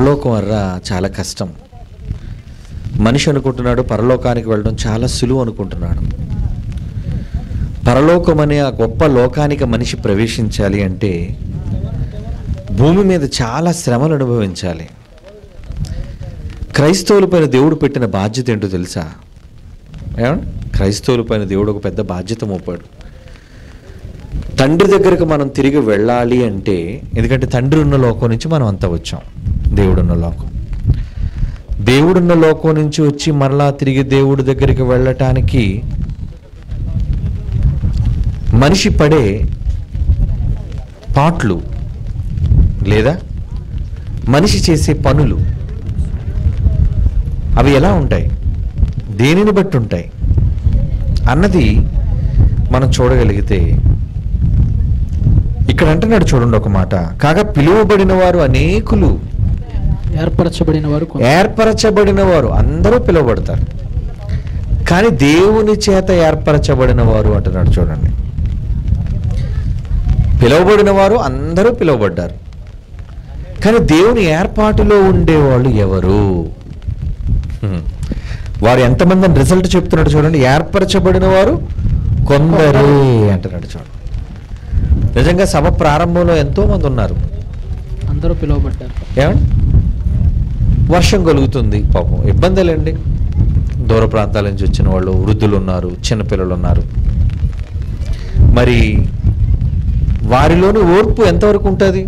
పరలోకం వర్రా చాలా కష్టం మనిషి అనుకుంటున్నాడు పరలోకానికి వెళ్ళడం చాలా సులువు అనుకుంటున్నాడు పరలోకం అనే ఆ గొప్ప లోకానికి మనిషి ప్రవేశించాలి అంటే భూమి మీద చాలా శ్రమలు అనుభవించాలి క్రైస్తవులపైన దేవుడు పెట్టిన బాధ్యత ఏంటో తెలుసా ఏమండి క్రైస్తవులపైన దేవుడు ఒక పెద్ద బాధ్యత మోపాడు తండ్రి దగ్గరకు మనం తిరిగి వెళ్ళాలి అంటే ఎందుకంటే తండ్రి ఉన్న లోకం నుంచి మనం అంతా వచ్చాం దేవుడున్న లోకం దేవుడున్న లోకం నుంచి వచ్చి మరలా తిరిగి దేవుడి దగ్గరికి వెళ్ళటానికి మనిషి పడే పాట్లు లేదా మనిషి చేసే పనులు అవి ఎలా ఉంటాయి దేనిని బట్టి ఉంటాయి అన్నది మనం చూడగలిగితే ఇక్కడ అంటున్నాడు చూడండి ఒక మాట కాగా పిలువబడిన వారు అనేకులు ఏర్పరచబడిన వారు కొందరు. ఏర్పరచబడిన వారు అందరూ పిలువబడతారు కానీ దేవుని చేత ఏర్పరచబడిన వారు అంటున్నాడు చూడండి పిలువబడిన వారు అందరూ పిలువబడ్డారు కానీ దేవుని ఏర్పాటులో ఉండేవాళ్ళు ఎవరు హ్మ్. వారు ఎంతమంది అని రిజల్ట్ చెప్తున్నాడు చూడండి ఏర్పరచబడిన వారు కొందరే అంటున్నాడు చూడండి నిజంగా సభ ప్రారంభంలో ఎంతో మంది ఉన్నారు అందరూ పిలువబడ్డారు ఏమండి వర్షం కలుగుతుంది పాపం ఇబ్బందులండి దూర ప్రాంతాల నుంచి వచ్చిన వాళ్ళు వృద్ధులు ఉన్నారు చిన్నపిల్లలు ఉన్నారు మరి వారిలోని ఓర్పు ఎంతవరకు ఉంటుంది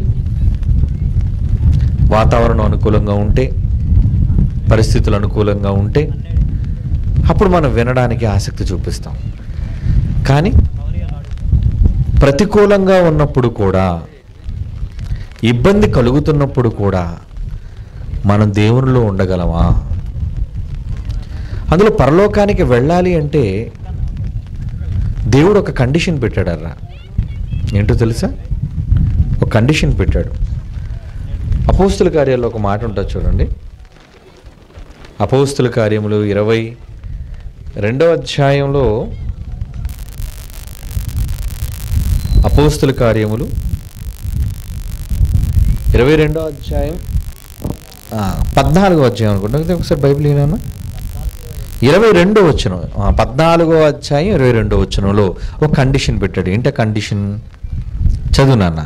వాతావరణం అనుకూలంగా ఉంటే పరిస్థితులు అనుకూలంగా ఉంటే అప్పుడు మనం వినడానికి ఆసక్తి చూపిస్తాం కానీ ప్రతికూలంగా ఉన్నప్పుడు కూడా ఇబ్బంది కలుగుతున్నప్పుడు కూడా మనం దేవునిలో ఉండగలమా అందులో పరలోకానికి వెళ్ళాలి అంటే దేవుడు ఒక కండిషన్ పెట్టాడర్రా ఏంటో తెలుసా ఒక కండిషన్ పెట్టాడు అపోస్తుల కార్యాల్లో ఒక మాట ఉంటుంది చూడండి అపోస్తుల కార్యములు ఇరవై రెండవ అధ్యాయంలో అపోస్తుల కార్యములు ఇరవై రెండో అధ్యాయం ఆ, పద్నాలుగో అధ్యాయం అనుకుంటా అయితే ఒకసారి బైబిల్ ఏనా ఇరవై రెండో వచ్చిన పద్నాలుగో అధ్యాయం ఇరవై రెండో వచ్చినంలో ఒక కండిషన్ పెట్టాడు ఏంటి ఆ కండిషన్ చదువు నాన్న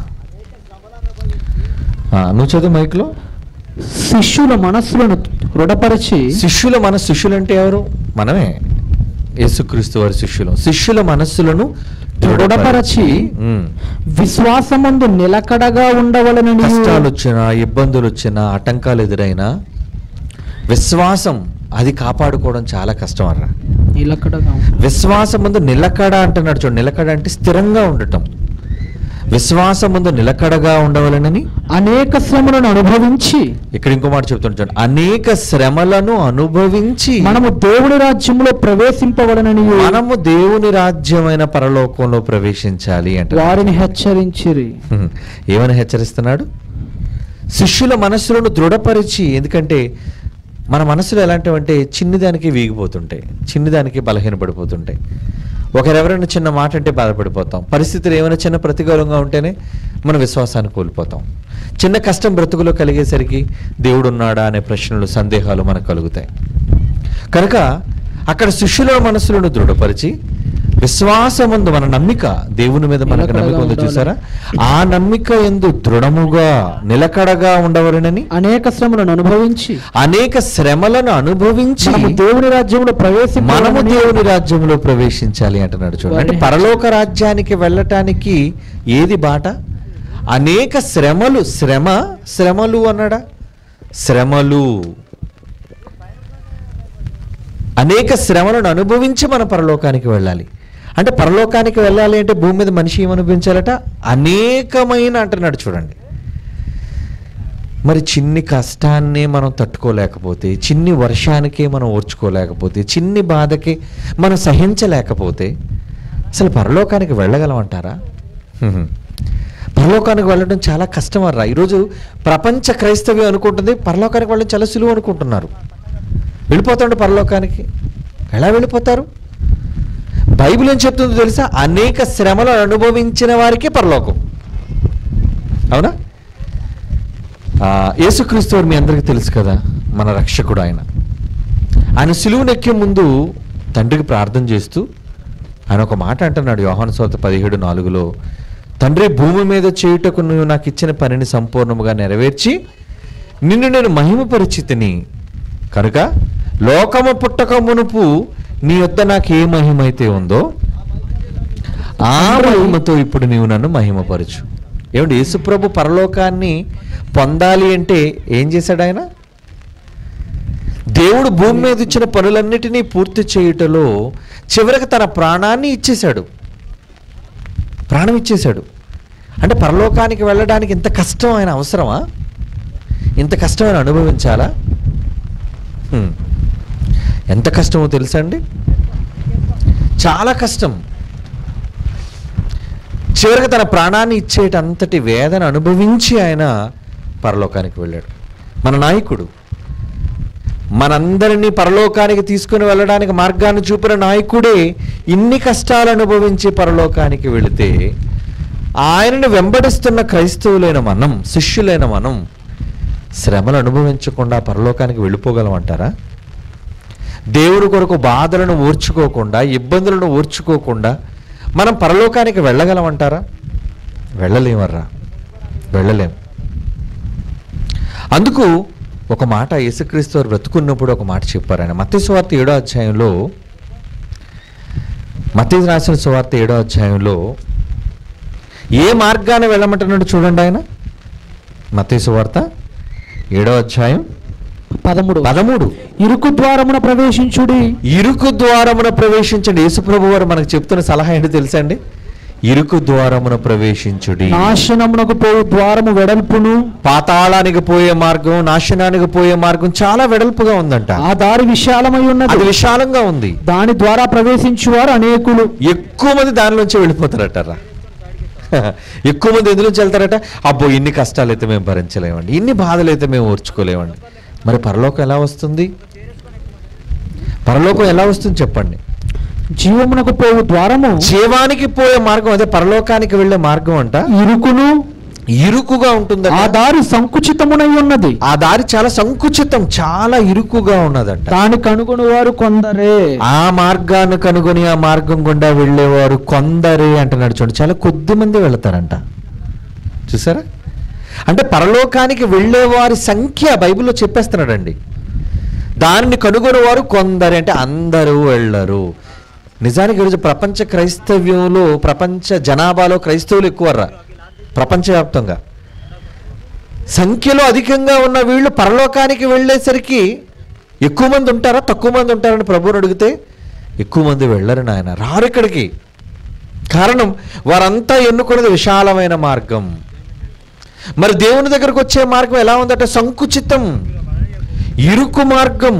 ఆ, నువ్వు చదువు మైక్లో శిష్యుల మనస్సులను దృఢపరిచి శిష్యుల మన శిష్యులు అంటే ఎవరు మనమే యేసుక్రీస్తు వారి శిష్యులు శిష్యుల మనస్సులను దృఢపరచి ఉమ్. విశ్వాసమందు నిలకడగా ఉండవలనని కష్టాలు వచ్చినా ఇబ్బందులు వచ్చినా ఆటంకాలు ఎదురైనా విశ్వాసం అది కాపాడుకోవడం చాలా కష్టం అర్రా నిలకడగా ఉండ- విశ్వాసం ముందు నిలకడ అంటున్నాడు చూడు నిలకడ అంటే స్థిరంగా ఉండటం విశ్వాసం ముందు నిలకడగా ఉండవలనని అనేక శ్రమలను అనుభవించి ఇక్కడ ఇంకో మాట చెప్తున్నాడు చూడండి అనేక శ్రమలను అనుభవించి మనము దేవుని రాజ్యంలో ప్రవేశింపవలనని మనము దేవుని రాజ్యమైన పరలోకంలో ప్రవేశించాలి అంటే వారిని హెచ్చరించిరి ఏమని హెచ్చరిస్తున్నాడు శిష్యుల మనస్సులను దృఢపరిచి ఎందుకంటే మన మనసులు ఎలాంటివంటే చిన్నదానికి వీగిపోతుంటాయి చిన్నదానికి బలహీనపడిపోతుంటాయి ఒకరెవరైనా చిన్న మాట అంటే బాధపడిపోతాం పరిస్థితులు ఏమైనా చిన్న ప్రతికూలంగా ఉంటేనే మన విశ్వాసాన్ని కోల్పోతాం చిన్న కష్టం బ్రతుకులో కలిగేసరికి దేవుడు ఉన్నాడా అనే ప్రశ్నలు సందేహాలు మనకు కలుగుతాయి కనుక అక్కడ శిష్యుల మనసులను దృఢపరిచి విశ్వాసముందు మన నమ్మిక దేవుని మీద మనకు నిలకడగా నమ్మిక ఉంది ఉండాలి. చూసారా ఆ నమ్మిక ఎందు దృఢముగా నిలకడగా ఉండవలనని అనేక శ్రమలను అనుభవించి అనేక శ్రమలను అనుభవించి మనము దేవుని రాజ్యంలో మనము ప్రవేశింపవలనని దేవుని రాజ్యంలో ప్రవేశించాలి అంటున్నాడు చూడండి అంటే వారిని పరలోక రాజ్యానికి వెళ్ళటానికి ఏది బాట అనేక శ్రమలు శ్రమ శ్రమలు అన్నాడా శ్రమలు అనేక శ్రమలను అనుభవించి మన పరలోకానికి వెళ్ళాలి అంటే పరలోకానికి వెళ్ళాలి అంటే భూమి మీద మనిషి ఏమనుభవించాలట అనేకమైన అంటున్నాడు చూడండి మరి చిన్ని కష్టాన్నే మనం తట్టుకోలేకపోతే చిన్ని వర్షానికే మనం ఓర్చుకోలేకపోతే చిన్ని బాధకి మనం సహించలేకపోతే అసలు పరలోకానికి వెళ్ళగలమంటారా హ్మ్. పరలోకానికి వెళ్ళడం చాలా కష్టం అర్రా ఈరోజు ప్రపంచ క్రైస్తవ్యం అనుకుంటుంది పరలోకానికి వెళ్ళడం చాలా సులువు అనుకుంటున్నారు వెళ్ళిపోతాడు పరలోకానికి ఎలా వెళ్ళిపోతారు బైబిల్ ఏం చెప్తుందో తెలుసా అనేక శ్రమలు అనుభవించిన వారికే పరలోకం అవునా ఆ, యేసుక్రీస్తు వారు మీ అందరికీ తెలుసు కదా మన రక్షకుడు ఆయన ఆయన సిలువునెక్కే ముందు తండ్రికి ప్రార్థన చేస్తూ ఆయన ఒక మాట అంటున్నాడు యోహాను సోత పదిహేడు నాలుగులో తండ్రి భూమి మీద చేయుటకు నువ్వు నాకు ఇచ్చిన పనిని సంపూర్ణముగా నెరవేర్చి నిన్ను నేను మహిమపరిచితిని కనుక లోకము పుట్టక మునుపు నీ యొద్ద నాకు ఏ మహిమ అయితే ఉందో ఆ మహిమతో ఇప్పుడు నీవు నన్ను మహిమపరచు ఏమండి యేసుప్రభు పరలోకాన్ని పొందాలి అంటే ఏం చేశాడు ఆయన దేవుడు భూమి మీద ఇచ్చిన పనులన్నిటినీ పూర్తి చేయుటలో చివరికి తన ప్రాణాన్ని ఇచ్చేశాడు ప్రాణం ఇచ్చేశాడు అంటే పరలోకానికి వెళ్ళడానికి ఇంత కష్టం ఆయన అవసరమా ఇంత కష్టం ఆయన అనుభవించాలా హ్మ్. ఎంత కష్టమో తెలుసా అండి చాలా కష్టం చివరికి తన ప్రాణాన్ని ఇచ్చేటంతటి వేదన అనుభవించి ఆయన పరలోకానికి వెళ్ళాడు మన నాయకుడు మనందరినీ పరలోకానికి తీసుకుని వెళ్ళడానికి మార్గాన్ని చూపిన నాయకుడే ఇన్ని కష్టాలు అనుభవించి పరలోకానికి వెళితే ఆయనను వెంబడిస్తున్న క్రైస్తవులైన మనం శిష్యులైన మనం శ్రమలు అనుభవించకుండా పరలోకానికి వెళ్ళిపోగలమంటారా దేవుడి కొరకు బాధలను ఓర్చుకోకుండా ఇబ్బందులను ఓర్చుకోకుండా మనం పరలోకానికి వెళ్ళగలమంటారా వెళ్ళలేమర్రా వెళ్ళలేం అందుకు ఒక మాట యేసుక్రీస్తు వారు బ్రతుకున్నప్పుడు ఒక మాట చెప్పారు ఆయన మత్తి సువార్త ఏడో అధ్యాయంలో మత్తి రాసిన సువార్త ఏడో అధ్యాయంలో ఏ మార్గాన్ని వెళ్ళమంటున్నాడు చూడండి ఆయన మత్తి సువార్త ఏడో అధ్యాయం పదమూడు పదమూడు ఇరుకు ద్వారమున ప్రవేశించుడి ఇరుకు ద్వారమున ప్రవేశించండి యేసుప్రభు వారు మనకు చెప్తున్న సలహా ఏంటి తెలుసా అండి ఇరుకు ద్వారమున ప్రవేశించుడి నాశనమునకు పోవు ద్వారము వెడల్పును పాతాళానికి పోయే మార్గం నాశనానికి పోయే మార్గం చాలా వెడల్పుగా ఉందంట ఆ దారి విశాలమై అది ఉన్నది విశాలంగా ఉంది దాని ద్వారా ప్రవేశించువారు అనేకులు ఎక్కువ మంది దానిలోంచి వెళ్ళిపోతారటరా ఎక్కువ మంది ఎందులోంచి వెళ్తారట అబ్బో ఇన్ని కష్టాలు అయితే మేము భరించలేమండి ఇన్ని బాధలు అయితే మేము ఓర్చుకోలేమండి మరి పరలోకం ఎలా వస్తుంది పరలోకం ఎలా వస్తుంది చెప్పండి జీవమునకు పోవు ద్వారము జీవానికి పోయే మార్గం అదే పరలోకానికి వెళ్ళే మార్గం అంట ఇరుకును ఇరుకుగా ఉంటుంది ఆ దారి సంకుచితమునై ఉన్నది ఆ దారి చాలా సంకుచితం చాలా ఇరుకుగా ఉన్నదంట దాని కనుగొని వారు కొందరే ఆ మార్గాన్ని కనుగొని ఆ మార్గం గుండా వెళ్ళేవారు కొందరే అంటున్నాడు చూడండి చాలా కొద్ది మంది వెళతారంట చూసారా అంటే పరలోకానికి వెళ్ళేవారి సంఖ్య బైబిల్లో చెప్పేస్తున్నాడండి దానిని కనుగొని వారు కొందరే అంటే అందరూ వెళ్ళరు నిజానికి ఈరోజు ప్రపంచ క్రైస్తవ్యంలో ప్రపంచ జనాభాలో క్రైస్తవులు ఎక్కువరా ప్రపంచవ్యాప్తంగా సంఖ్యలో అధికంగా ఉన్న వీళ్ళు పరలోకానికి వెళ్ళేసరికి ఎక్కువ మంది ఉంటారా తక్కువ మంది ఉంటారని ప్రభువుని అడిగితే ఎక్కువ మంది వెళ్ళరు నాయన రారు ఇక్కడికి కారణం వారంతా ఎన్నుకున్నది విశాలమైన మార్గం మరి దేవుని దగ్గరకు వచ్చే మార్గం ఎలా ఉందంటే సంకుచితం ఇరుకు మార్గం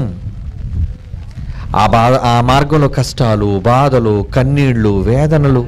ఆ బా ఆ మార్గంలో కష్టాలు బాధలు కన్నీళ్లు వేదనలు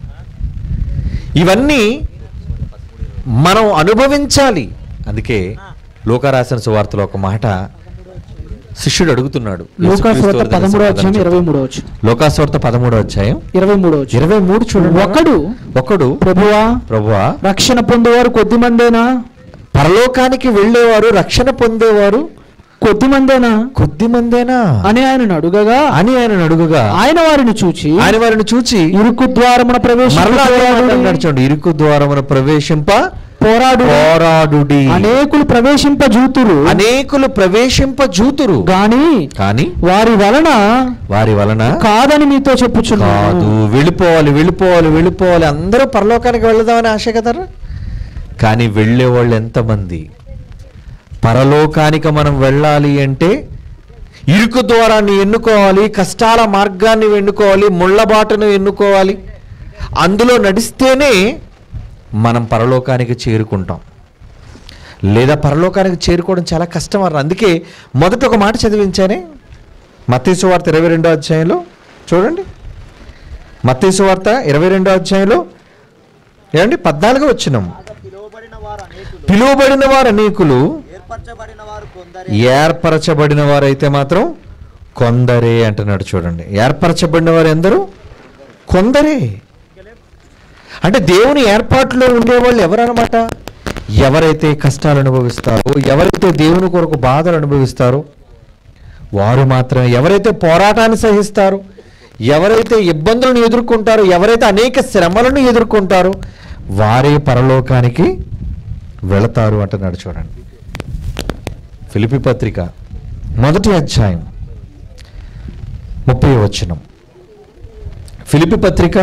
ఇవన్నీ మనం అనుభవించాలి అందుకే లోకరాసిన సువార్తలో ఒక మాట శిష్యుడు అడుగుతున్నాడు లోకాసువార్త పదమూడో అధ్యాయం ఇరవై మూడో వచ్చి లోకాసువార్త పదమూడో అధ్యాయం ఇరవై మూడో వచ్చి ఇరవై మూడు చూడండి ఒకడు ఒకడు ప్రభువా ప్రభువా రక్షణ పొందేవారు కొద్ది మందేనా పరలోకానికి వెళ్ళేవారు రక్షణ పొందేవారు కొద్ది మందేనా కొద్ది మందేనా అని ఆయన అడుగగా అని ఆయన అడుగుగా ఆయన వారిని చూచి ఆయన వారిని చూచి ఇరుకు ద్వారమున మరలా అదే మాట ప్రవేశించు అన్నాడు చూడండి ఇరుకు ద్వారమున ప్రవేశింప పోరాడు పోరాడుడి అనేకులు ప్రవేశింపజూతురు అనేకులు ప్రవేశింప జూతురు గాని కానీ వారి వలన వారి వలన కాదని మీతో కాదు చెప్పుచున్నాను వెళ్ళిపోవాలి వెళ్ళిపోవాలి వెళ్ళిపోవాలి అందరూ పరలోకానికి వెళదామని ఆశ కదరా కానీ వెళ్ళేవాళ్ళు ఎంతమంది పరలోకానికి మనం వెళ్ళాలి అంటే ఇరుకు ద్వారాన్ని ఎన్నుకోవాలి కష్టాల మార్గాన్ని ఎన్నుకోవాలి ముళ్ళబాటను ఎన్నుకోవాలి అందులో నడిస్తేనే మనం పరలోకానికి చేరుకుంటాం లేదా పరలోకానికి చేరుకోవడం చాలా కష్టం అన్నారు అందుకే మొదట ఒక మాట చదివించానే మత్తీసు వార్త ఇరవై రెండో అధ్యాయంలో చూడండి మత్తీసు వార్త ఇరవై రెండో అధ్యాయంలో ఏమండి పద్నాలుగో వచ్చినాం పిలువబడిన వారు అనేకులు పిలువబడిన వారు అనేకులు ఏర్పరచబడిన వారు కొందరే ఏర్పరచబడిన వారైతే మాత్రం కొందరే అంటున్నాడు చూడండి ఏర్పరచబడిన వారు ఎందరు కొందరే అంటే దేవుని ఏర్పాటులో ఉండేవాళ్ళు ఎవరన్నమాట ఎవరైతే కష్టాలు అనుభవిస్తారో ఎవరైతే దేవుని కొరకు బాధలు అనుభవిస్తారో వారు మాత్రమే ఎవరైతే పోరాటాన్ని సహిస్తారో ఎవరైతే ఇబ్బందులను ఎదుర్కొంటారో ఎవరైతే అనేక శ్రమలను ఎదుర్కొంటారో వారే పరలోకానికి వెళతారు అంటున్నాడు చూడండి ఫిలిపి పత్రిక మొదటి అధ్యాయం ముప్పై వచనం ఫిలిపి పత్రిక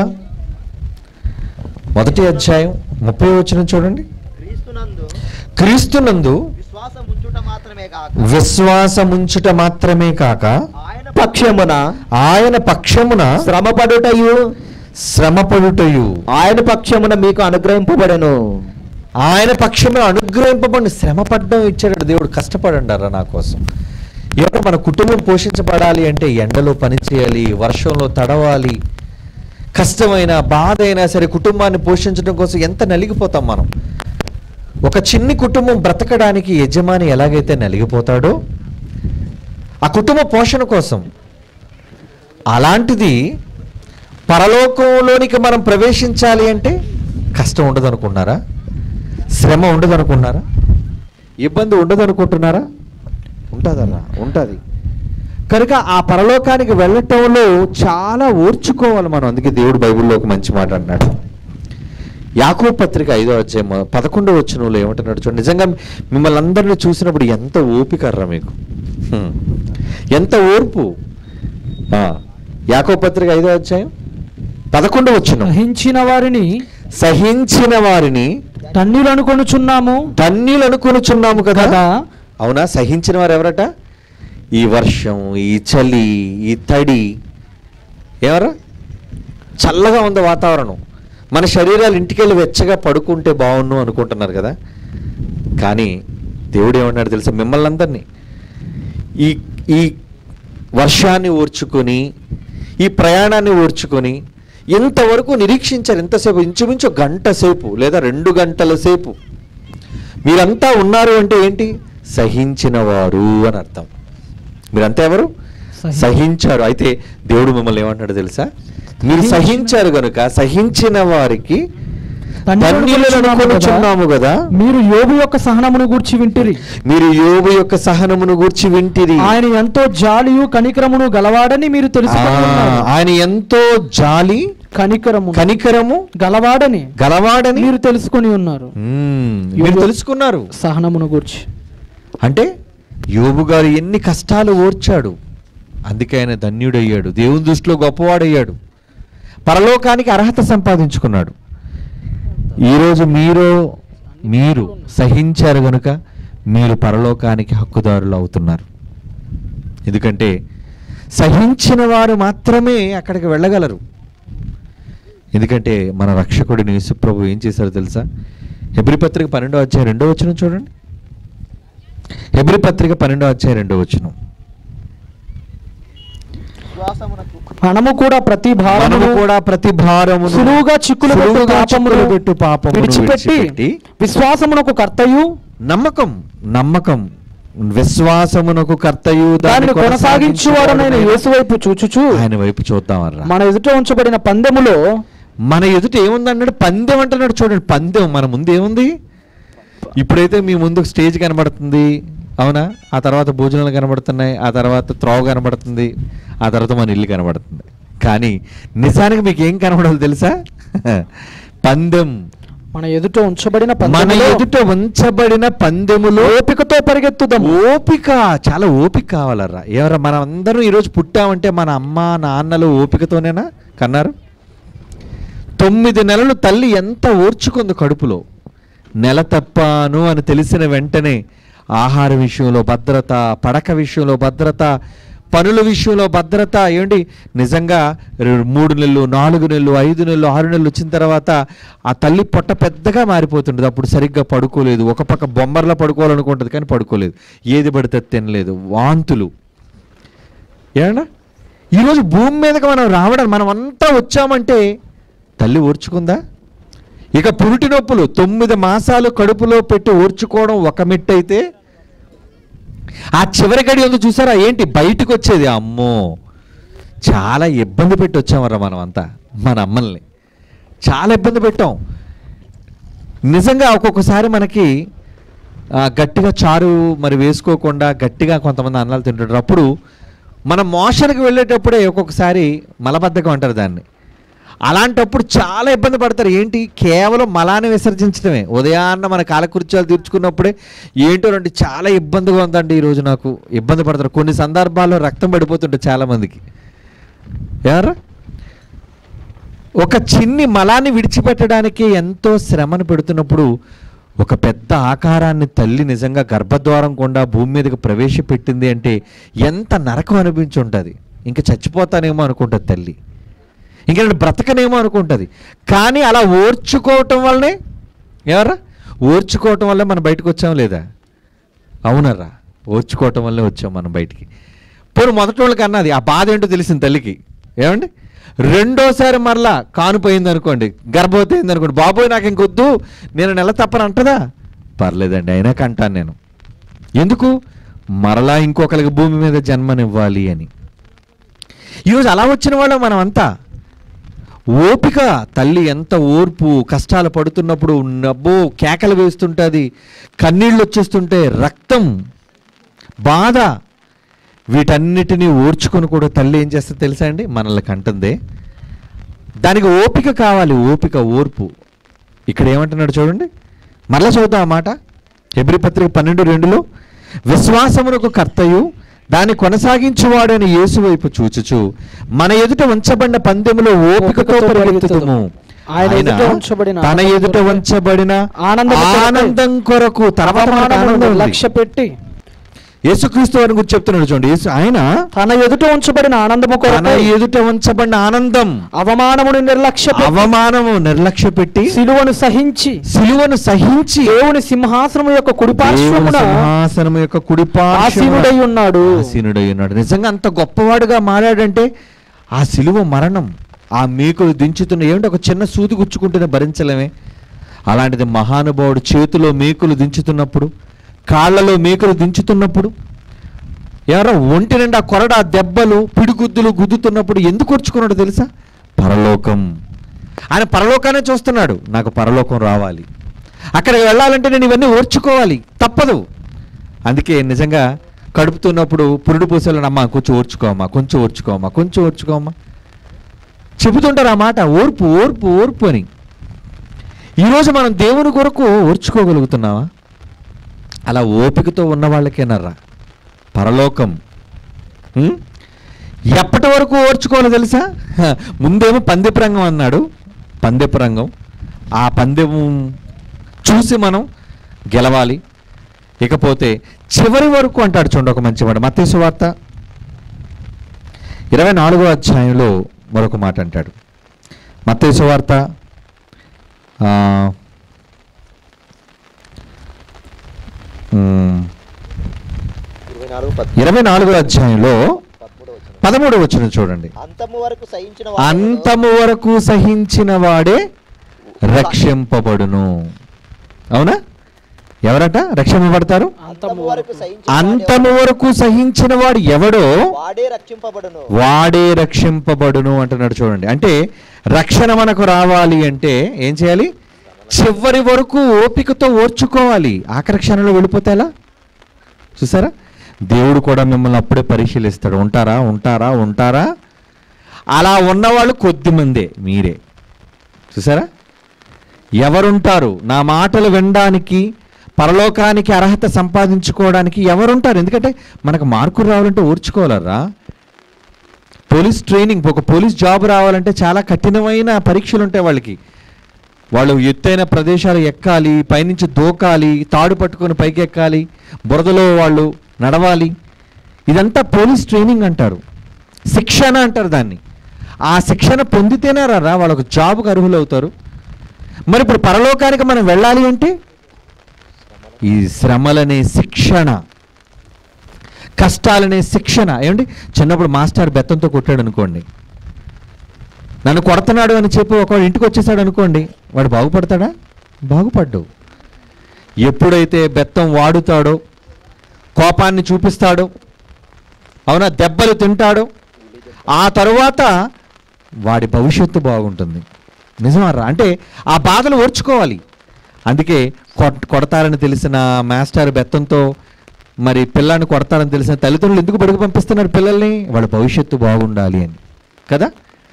మొదటి అధ్యాయం ముప్పై వచనం చూడండి క్రీస్తునందు క్రీస్తునందు విశ్వాసం ఉంచుట మాత్రమే కాక విశ్వాసముంచుట మాత్రమే కాక ఆయన పక్షమున ఆయన పక్షమున శ్రమపడుటయు శ్రమపడుటయు ఆయన పక్షమున మీకు అనుగ్రహింపబడెను ఆయన పక్షమున అనుగ్రహింపబడి శ్రమపడ్డం ఇచ్చాడు దేవుడు కష్టపడండారా నా కోసం ఎవరో మన కుటుంబం పోషించబడాలి అంటే ఎండలో పని చేయాలి వర్షంలో తడవాలి కష్టమైన బాధ అయినా సరే కుటుంబాన్ని పోషించడం కోసం ఎంత నలిగిపోతాం మనం ఒక చిన్ని కుటుంబం బ్రతకడానికి యజమాని ఎలాగైతే నలిగిపోతాడో ఆ కుటుంబ పోషణ కోసం అలాంటిది పరలోకంలోనికి మనం ప్రవేశించాలి అంటే కష్టం ఉండదు అనుకున్నారా శ్రమ ఉండదు అనుకున్నారా ఇబ్బంది ఉండదు అనుకుంటున్నారా ఉంటుందన్నా ఉంటుంది కనుక ఆ పరలోకానికి వెళ్ళటంలో చాలా ఓర్చుకోవాలి మనం అందుకే దేవుడు బైబిల్లో ఒక మంచి మాట అన్నాడు యాకో పత్రిక ఐదో అధ్యాయం పదకొండవ వచ్చినంలో ఏమంటున్నాడు చూడండి నిజంగా మిమ్మల్ని అందరినీ చూసినప్పుడు ఎంత ఓపికర్రా మీకు హ్మ్. ఎంత ఓర్పు ఆ, యాకో పత్రిక ఐదో అధ్యాయం పదకొండవ వచ్చిన గ్రహించిన వారిని సహించిన వారిని తన్నీలు అనుకొనుచున్నాము ధన్యులు అనుకొనుచున్నాము కదా కదా అవునా సహించిన వారు ఎవరట ఈ వర్షం ఈ చలి ఈ తడి ఎవరా చల్లగా ఉంది వాతావరణం మన శరీరాలు ఇంటికెళ్ళి వెచ్చగా పడుకుంటే బాగుండు అనుకుంటున్నారు కదా కానీ దేవుడు ఏమన్నాడు తెలుసా మిమ్మల్ని అందరినీ ఈ ఈ వర్షాన్ని ఓర్చుకొని ఈ ప్రయాణాన్ని ఓర్చుకొని ఇంతవరకు నిరీక్షించారు ఎంతసేపు ఇంచుమించు గంట సేపు లేదా రెండు గంటల సేపు మీరంతా ఉన్నారు అంటే ఏంటి సహించిన వారు అని అర్థం మీరంతా ఎవరు సహి- సహించారు అయితే దేవుడు మిమ్మల్ని ఏమంటాడు తెలుసా మీరు సహించారు గనుక సహించిన వారికి తన్నీలు తన్నీళ్ళు అనుకొనుచున్నాము కదా మీరు యోబు యొక్క సహనమును గూర్చి వింటిరి మీరు యోబు యొక్క సహనమును గూర్చి వింటిరి ఆయన ఎంతో జాలియు కనికరమును గలవాడని మీరు ఆ, తెలుసుకొని ఉన్నారు. ఆయన ఎంతో జాలి కనికరము కనికరము గలవాడని గలవాడని మీరు తెలుసుకొని ఉన్నారు మ్మ్, మీరు తెలుసుకున్నారు సహనమును గూర్చి అంటే యోబు గారు ఎన్ని కష్టాలు ఓర్చాడు అందుకే ఆయన ధన్యుడయ్యాడు దేవుని దృష్టిలో గొప్పవాడయ్యాడు పరలోకానికి అర్హత సంపాదించుకున్నాడు ఈరోజు మీరు మీరు సహించారు గనుక మీరు పరలోకానికి హక్కుదారులు అవుతున్నారు ఎందుకంటే సహించిన వారు మాత్రమే అక్కడికి వెళ్ళగలరు ఎందుకంటే మన రక్షకుడిని యేసుప్రభు ఏం చేశారో తెలుసా హెబ్రి పత్రిక పన్నెండో అధ్యాయం రెండో వచనం చూడండి హెబ్రి పత్రిక పన్నెండో అధ్యాయం రెండో వచనం విశ్వాసమునకు మనము కూడా ప్రతి మనము భారమును కూడా ప్రతి భారమును సులువుగా చిక్కులు పెట్టు సులువుగా పాపమును చిక్కులు పెట్టు పాపమును విడిచిపెట్టి విడిచిపెట్టి విశ్వాసమునకు కర్తయు నమ్మకం నమ్మకం విశ్వాసమునకు కర్తయు దానిని కొనసాగించువాడనైన యేసు వైపు చూచుచు ఆయన వైపు చూద్దామర్రా మన ఎదుట ఉంచబడిన పందెములో మన ఎదుట ఏముంది అన్నాడు పందెం అంటున్నాడు చూడండి పందెం మన ముందు ఏముంది ఇప్పుడైతే మీ ముందు స్టేజ్ కనబడుతుంది అవునా ఆ తర్వాత భోజనాలు కనబడుతున్నాయి ఆ తర్వాత త్రోవ కనబడుతుంది ఆ తర్వాత మన ఇల్లు కనబడుతుంది కానీ నిజానికి మీకు ఏం కనబడాలి తెలుసా పందెం మన ఎదుట ఉంచబడిన మన పందెములో ఎదుట ఉంచబడిన పందెములో ఓపికతో పరిగెత్తుదాము ఓపిక చాలా ఓపిక కావాలరా ఎవరా మనం అందరం ఈరోజు పుట్టామంటే మన అమ్మ నాన్నలు ఓపికతోనేనా కన్నారు తొమ్మిది నెలలు తల్లి ఎంత ఓర్చుకుంది కడుపులో నెల తప్పాను అని తెలిసిన వెంటనే ఆహార విషయంలో భద్రత పడక విషయంలో భద్రత పనుల విషయంలో భద్రత ఏమండి నిజంగా రె- మూడు నెలలు నాలుగు నెలలు ఐదు నెలలు ఆరు నెలలు వచ్చిన తర్వాత ఆ తల్లి పొట్ట పెద్దగా మారిపోతుంటుంది అప్పుడు సరిగ్గా పడుకోలేదు ఒక పక్క బొమ్మర్లా పడుకోవాలనుకుంటుంది కానీ పడుకోలేదు ఏది పడితే అది తినలేదు వాంతులు ఏమన్నా ఈరోజు భూమి మీదకి మనం రావడం మనం అంతా వచ్చామంటే తల్లి ఓర్చుకుందా ఇక పురిటి నొప్పులు తొమ్మిది మాసాలు కడుపులో పెట్టి ఓర్చుకోవడం ఒక మెట్టు అయితే ఆ చివరి గడి ఉంది చూసారా ఏంటి బయటకు వచ్చేది అమ్మో చాలా ఇబ్బంది పెట్టి వచ్చామరా మనం అంతా మన అమ్మల్ని చాలా ఇబ్బంది పెట్టాం నిజంగా ఒక్కొక్కసారి మనకి ఆ, గట్టిగా చారు మరి వేసుకోకుండా గట్టిగా కొంతమంది అన్నాలు తింటుంటారు అప్పుడు మనం మోషన్కి వెళ్ళేటప్పుడే ఒక్కొక్కసారి మలబద్ధకం అంటారు దాన్ని అలాంటప్పుడు చాలా ఇబ్బంది పడతారు ఏంటి కేవలం మలాన్ని విసర్జించడమే ఉదయాన్న మన కాలకృత్యాలు తీర్చుకున్నప్పుడే ఏంటో రండి చాలా ఇబ్బందిగా ఉందండి ఈరోజు నాకు ఇబ్బంది పడతారు కొన్ని సందర్భాల్లో రక్తం పడిపోతుంటుంది చాలామందికి ఎవరు ఒక చిన్ని మలాన్ని విడిచిపెట్టడానికి ఎంతో శ్రమను పెడుతున్నప్పుడు ఒక పెద్ద ఆకారాన్ని తల్లి నిజంగా గర్భద్వారం గుండా భూమి మీదకి ప్రవేశపెట్టింది అంటే ఎంత నరకం అనిపించి ఉంటుంది ఇంకా చచ్చిపోతానేమో అనుకుంటుంది తల్లి ఇంకా నేను బ్రతకనేమో అనుకుంటుంది కానీ అలా ఓర్చుకోవటం వల్లనే ఎవరా ఓర్చుకోవటం వల్లే మనం బయటకు వచ్చాం లేదా అవునరా ఓర్చుకోవటం వల్లే వచ్చాం మనం బయటికి పోను మొదటి వాళ్ళకి అన్నది ఆ బాధ ఏంటో తెలిసింది తల్లికి ఏమండి రెండోసారి మరలా కానుపోయింది అనుకోండి గర్భవతి అయింది అనుకోండి బాబోయ్ నాకు ఇంకొద్దు నేను నెల తప్పని అంటదా పర్లేదండి అయినా కంటాను నేను ఎందుకు మరలా ఇంకొకరికి భూమి మీద జన్మనివ్వాలి అని ఈరోజు అలా వచ్చిన వాళ్ళం మనం అంతా ఓపిక తల్లి ఎంత ఓర్పు కష్టాలు పడుతున్నప్పుడు నబ్బో కేకలు వేస్తుంటుంది కన్నీళ్ళు వచ్చేస్తుంటే రక్తం బాధ వీటన్నిటినీ ఓర్చుకొని కూడా తల్లి ఏం చేస్తుంది తెలుసా అండి మనల్ని కంటుందే దానికి ఓపిక కావాలి ఓపిక ఓర్పు ఇక్కడ ఏమంటున్నాడు చూడండి మరలా చదువుతాం ఆ మాట ఎబ్రి పత్రిక పన్నెండు రెండులో విశ్వాసమునకు కర్తయు దాన్ని కొనసాగించువాడని యేసు వైపు చూచుచు మన ఎదుట ఉంచబడిన పందెములో ఓపికతో ఓపికతో పరిగెత్తుతుము ఆయన ఆయన ఎదుట ఉంచబడిన తన ఎదుట ఉంచబడిన ఆనందము కొరకై ఆనందం కొరకు తర్వాత మనకు ఆనందం ఉంది. లక్ష్య పెట్టి యేసుక్రీస్తు వారిని గురించి చెప్తున్నాడు చూడండి యేసు ఆయన తన ఎదుట ఉంచబడిన ఆనందము తన కొరకై ఎదుట ఉంచబడిన ఆనందం అవమానమును నిర్లక్ష్య పెట్టి అవమానము నిర్లక్ష్య పెట్టి సిలువను సహించి సిలువను సహించి దేవుని సింహాసనము యొక్క కుడి దేవుని పార్శ్వమున సింహాసనం యొక్క కుడి ఆసీనుడై ఉన్నాడు ఆసీనుడై ఉన్నాడు నిజంగా అంత గొప్పవాడుగా మారాడంటే ఆ సిలువ మరణం ఆ మేకులు దించుతున్న ఏమిటి ఒక చిన్న సూది గుచ్చుకుంటేనే భరించలేమే అలాంటిది మహానుభావుడు చేతిలో మేకులు దించుతున్నప్పుడు కాళ్ళలో మేకులు దించుతున్నప్పుడు ఎవరో ఒంటి నిండా కొరడ దెబ్బలు పిడిగుద్దులు గుద్దుతున్నప్పుడు ఎందుకు వచ్చుకున్నాడు తెలుసా పరలోకం ఆయన పరలోకాన్ని చూస్తున్నాడు నాకు పరలోకం రావాలి అక్కడికి వెళ్ళాలంటే నేను ఇవన్నీ ఓర్చుకోవాలి తప్పదు అందుకే నిజంగా కడుపుతున్నప్పుడు పురుడు పూసలను అమ్మా కొంచెం ఓర్చుకోమ్మా కొంచెం ఓర్చుకోమ్మా కొంచెం ఓర్చుకోమ్మా చెబుతుంటారు ఆ మాట ఓర్పు ఓర్పు ఓర్పు అని ఈరోజు మనం దేవుని కొరకు ఓర్చుకోగలుగుతున్నావా అలా ఓపికతో ఉన్న వాళ్ళకేనర్రా పరలోకం ఉం? ఎప్పటి వరకు ఓర్చుకోవాలో తెలుసా హ, ముందేమో పందెపు రంగం అన్నాడు పందెపు రంగం ఆ పందెం చూసి మనం గెలవాలి ఇకపోతే చివరి వరకు అంటాడు చూడండి ఒక మంచి మాట మత్తేసు వార్త ఇరవై నాలుగో అధ్యాయంలో మరొక మాట అంటాడు మత్తేసు వార్త ఆ, ఉమ్, ఇరవై నాలుగు పద్- ఇరవై నాలుగో అధ్యాయంలో పదమూడవ వచనం. పదమూడు వచ్చిన చూడండి అంతము వరకు సహించిన అంతము వరకు సహించిన వాడే రక్షింపబడును అవునా ఎవరట రక్షింపబడతారు అంతము వరకు సహించిన అంతము వరకు సహించిన వాడు ఎవడో వాడే రక్షింపబడును వాడే రక్షింపబడును అంటున్నాడు చూడండి అంటే రక్షణ మనకు రావాలి అంటే ఏం చేయాలి చివరి వరకు ఓపికతో ఓర్చుకోవాలి ఆఖరి క్షణంలో వెళ్ళిపోతే ఎలా చూసారా దేవుడు కూడా మిమ్మల్ని అప్పుడే పరిశీలిస్తాడు ఉంటారా ఉంటారా ఉంటారా అలా ఉన్నవాళ్ళు కొద్దిమందే మీరే చూసారా ఎవరుంటారు నా మాటలు వినడానికి పరలోకానికి అర్హత సంపాదించుకోవడానికి ఎవరుంటారు ఎందుకంటే మనకు మార్కులు రావాలంటే ఓర్చుకోవాలరా పోలీస్ ట్రైనింగ్ ఒక పోలీస్ జాబ్ రావాలంటే చాలా కఠినమైన పరీక్షలు ఉంటాయి వాళ్ళకి వాళ్ళు ఎత్తైన ప్రదేశాలు ఎక్కాలి పైనుంచి దూకాలి తాడు పట్టుకొని పైకి ఎక్కాలి బురదలో వాళ్ళు నడవాలి ఇదంతా పోలీస్ ట్రైనింగ్ అంటారు శిక్షణ అంటారు దాన్ని ఆ శిక్షణ పొందితేనే రా వాళ్ళకు జాబ్కి అర్హులు అవుతారు మరి ఇప్పుడు పరలోకానికి మనం వెళ్ళాలి అంటే ఈ శ్రమలనే శిక్షణ కష్టాలనే శిక్షణ ఏమండి చిన్నప్పుడు మాస్టర్ బెత్తంతో కొట్టాడు అనుకోండి నన్ను కొడుతున్నాడు అని చెప్పి ఒకవాడు ఇంటికి వచ్చేసాడు అనుకోండి వాడు బాగుపడతాడా బాగుపడ్డు ఎప్పుడైతే బెత్తం వాడుతాడో కోపాన్ని చూపిస్తాడో అవునా దెబ్బలు తింటాడో ఆ తరువాత వాడి భవిష్యత్తు బాగుంటుంది నిజమారా అంటే ఆ బాధలు ఓర్చుకోవాలి అందుకే కొట్ కొడతారని తెలిసిన మాస్టర్ బెత్తంతో మరి పిల్లాన్ని కొడతారని తెలిసిన తల్లిదండ్రులు ఎందుకు బడికి పంపిస్తున్నారు పిల్లల్ని వాళ్ళ భవిష్యత్తు బాగుండాలి అని కదా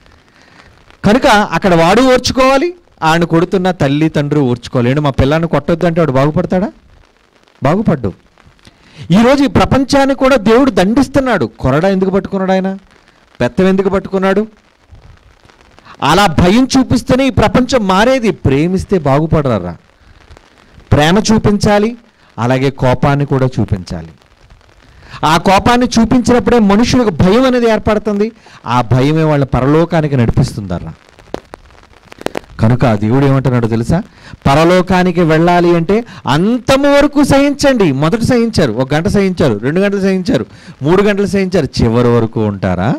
కనుక అక్కడ వాడు ఓర్చుకోవాలి ఆయన కొడుతున్న తల్లి తండ్రి ఓర్చుకోవాలి ఏంటి మా పిల్లాన్ని కొట్టొద్దు అంటే వాడు బాగుపడతాడా బాగుపడ్డు ఈరోజు ఈ ప్రపంచాన్ని కూడా దేవుడు దండిస్తున్నాడు కొరడా ఎందుకు పట్టుకున్నాడు ఆయన బెత్తం ఎందుకు పట్టుకున్నాడు అలా భయం చూపిస్తేనే ఈ ప్రపంచం మారేది ప్రేమిస్తే బాగుపడరా ప్రేమ చూపించాలి అలాగే కోపాన్ని కూడా చూపించాలి ఆ కోపాన్ని చూపించినప్పుడే మనుషులకు భయం అనేది ఏర్పడుతుంది ఆ భయమే వాళ్ళ పరలోకానికి నడిపిస్తుందర్రా కనుక ఆ దేవుడు ఏమంటున్నాడు తెలుసా పరలోకానికి వెళ్ళాలి అంటే అంతము వరకు సహించండి మొదట సహించారు ఒక గంట సహించారు రెండు గంటలు సహించారు మూడు గంటలు సహించారు చివరి వరకు ఉంటారా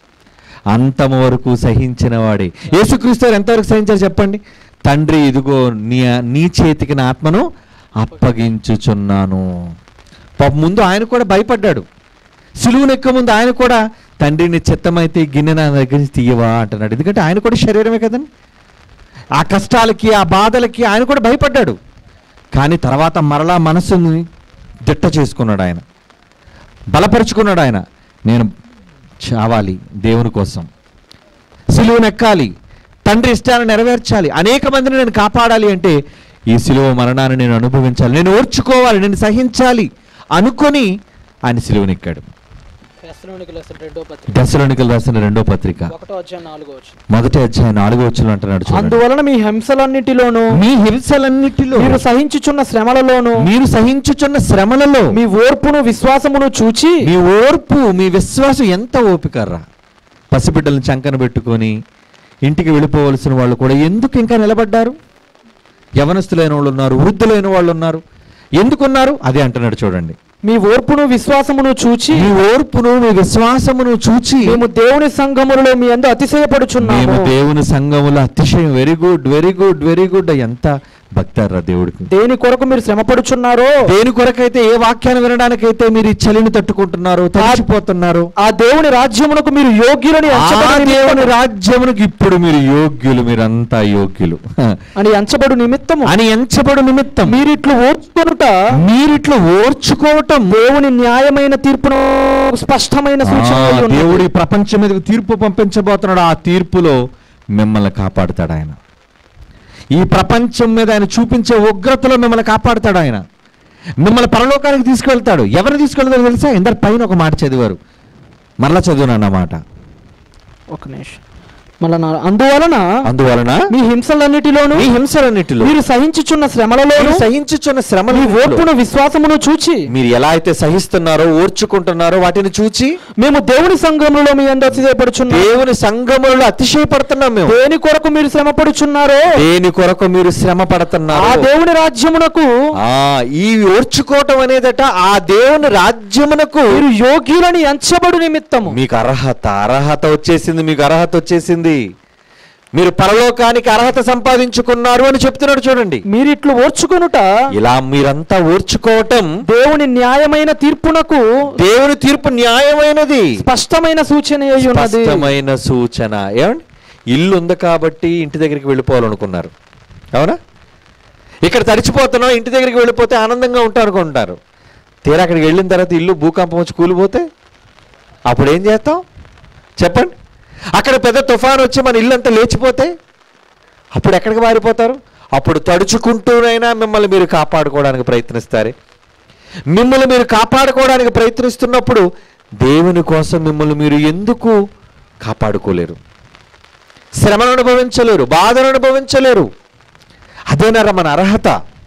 అంతము వరకు సహించిన వాడే యేసుక్రీస్తు వారు ఎంతవరకు సహించారు చెప్పండి తండ్రి ఇదిగో నీ నీ చేతికి నా ఆత్మను అప్పగించుచున్నాను పాప ముందు ఆయన కూడా భయపడ్డాడు సులువును ఎక్క ముందు ఆయన కూడా తండ్రిని చిత్తమైతే ఈ గిన్నె నా దగ్గర నుంచి తీయవా అంటున్నాడు ఎందుకంటే ఆయన కూడా శరీరమే కదండి ఆ కష్టాలకి ఆ బాధలకి ఆయన కూడా భయపడ్డాడు కానీ తర్వాత మరలా మనసుని దిట్ట చేసుకున్నాడు ఆయన బలపరుచుకున్నాడు ఆయన నేను చావాలి దేవుని కోసం సిలువను ఎక్కాలి తండ్రి ఇష్టాన్ని నెరవేర్చాలి అనేక మందిని నేను కాపాడాలి అంటే ఈ సిలువ మరణాన్ని నేను అనుభవించాలి నేను ఓర్చుకోవాలి నేను సహించాలి అనుకొని ఆయన సిలువను ఎక్కాడు తెస్సలోనికైలు రాసిన రెండో పత్రిక దశలోనికలు రాసిన రెండో పత్రిక ఒకటో అధ్యాయం నాలుగో వచ్చిన మొదటి అధ్యాయం నాలుగో వచ్చిన అంటున్నాడు చూడండి. అందువలన మీ హింసలన్నిటిలోనూ మీ హింసలన్నిటిలో మీరు సహించుచున్న శ్రమలలోను మీరు సహించుచున్న శ్రమలలో మీ ఓర్పును విశ్వాసమును చూచి మీ ఓర్పు మీ విశ్వాసం ఎంత ఓపికర్రా పసిబిడ్డలను చంకన పెట్టుకొని ఇంటికి వెళ్ళిపోవలసిన వాళ్ళు కూడా ఎందుకు ఇంకా నిలబడ్డారు యవనస్తులైన వాళ్ళు ఉన్నారు వృద్ధులైన వాళ్ళు ఉన్నారు ఎందుకున్నారు అదే అంటున్నాడు చూడండి మీ ఓర్పును విశ్వాసమును చూచి మీ ఓర్పును మీ విశ్వాసమును చూచి మేము దేవుని సంఘములలో మీ అందు మేము అతిశయపడుచున్నాము దేవుని సంఘములో అతిశయం very good very good very good ఎంత భక్తారా దేవుడికి దేని కొరకు మీరు శ్రమపడుచున్నారో దేని కొరకైతే ఏ వాక్యాన్ని వినడానికైతే మీరు ఈ చలిని తట్టుకుంటున్నారు తడిచిపోతున్నారు ఆ దేవుని రాజ్యమునకు మీరు యోగ్యులని ఆ ఎంచబడు దేవుని నిమిత్తము- రాజ్యమునకు ఇప్పుడు మీరు యోగ్యులు మీరంతా యోగ్యులు అని ఎంచబడు నిమిత్తము అని ఎంచబడు నిమిత్తం మీరిట్లు ఓర్చుకొనుట మీరిట్లా ఓర్చుకోవటం దేవుని న్యాయమైన తీర్పును స్పష్టమైన సూచన ఆ, అయి ఉన్నది. దేవుడు ఈ ప్రపంచం మీదకి తీర్పు పంపించబోతున్నాడు ఆ తీర్పులో మిమ్మల్ని కాపాడుతాడు ఆయన ఈ ప్రపంచం మీద ఆయన చూపించే ఉగ్రతలో మిమ్మల్ని కాపాడుతాడు ఆయన మిమ్మల్ని పరలోకానికి తీసుకెళ్తాడు ఎవరిని తీసుకెళ్తాడో తెలుసా ఇందరు పైన ఒక మాట చదివారు మరలా చదివాను అన్నమాట ఒక నిమిషం మళ్ళా నా- అందువలన అందువలన మీ హింసలన్నిటిలోను ఈ హింసలన్నిటిలో మీరు సహించుచున్న శ్రమలలోను మీరు సహించుచున్న మీ శ్రమలు ఓర్పును విశ్వాసమును చూచి మీరు ఎలా అయితే సహిస్తున్నారో ఓర్చుకుంటున్నారో వాటిని చూచి మేము దేవుని సంఘములో మీ అందరూ అతిశయపడుచున్నాము దేవుని సంఘములలో అతిశయపడుతున్నాం మేము దేని కొరకు మీరు శ్రమపడుచున్నారో దేని కొరకు మీరు శ్రమ ఆ పడుతున్నారు దేవుని రాజ్యమునకు ఆ ఈ ఓర్చుకోవటం అనేదట ఆ దేవుని రాజ్యమునకు మీరు యోగ్యులని ఎంచబడు నిమిత్తము మీకు అర్హత అర్హత వచ్చేసింది మీకు అర్హత వచ్చేసింది మీరు పరలోకానికి అర్హత సంపాదించుకున్నారు అని చెప్తున్నాడు చూడండి మీరిట్లు ఓర్చుకొనుట ఇలా మీరంతా ఓర్చుకోవటం దేవుని న్యాయమైన తీర్పునకు దేవుని తీర్పు న్యాయమైనది స్పష్టమైన సూచన అయి ఉన్నది స్పష్టమైన సూచన ఏమండి ఇల్లు ఉంది కాబట్టి ఇంటి దగ్గరికి వెళ్ళిపోవాలనుకున్నారు అవునా ఇక్కడ తడిచిపోతున్నాం ఇంటి దగ్గరికి వెళ్ళిపోతే ఆనందంగా ఉంటారు అనుకుంటారు తీరా అక్కడికి వెళ్ళిన తర్వాత ఇల్లు భూకంపం వచ్చి కూలిపోతే అప్పుడు ఏం చేస్తాం చెప్పండి అక్కడ పెద్ద తుఫాన్ వచ్చి మన ఇల్లు అంతా లేచిపోతే అప్పుడు ఎక్కడికి మారిపోతారు అప్పుడు తడుచుకుంటూనైనా మిమ్మల్ని మీరు కాపాడుకోవడానికి ప్రయత్నిస్తారే మిమ్మల్ని మీరు కాపాడుకోవడానికి ప్రయత్నిస్తున్నప్పుడు దేవుని కోసం మిమ్మల్ని మీరు ఎందుకు కాపాడుకోలేరు శ్రమను అనుభవించలేరు బాధను అనుభవించలేరు అదేనారా మన అర్హత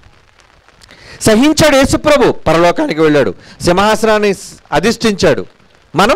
సహించాడు యేసుప్రభు పరలోకానికి వెళ్ళాడు సింహాసనాన్ని స్- అధిష్ఠించాడు మనం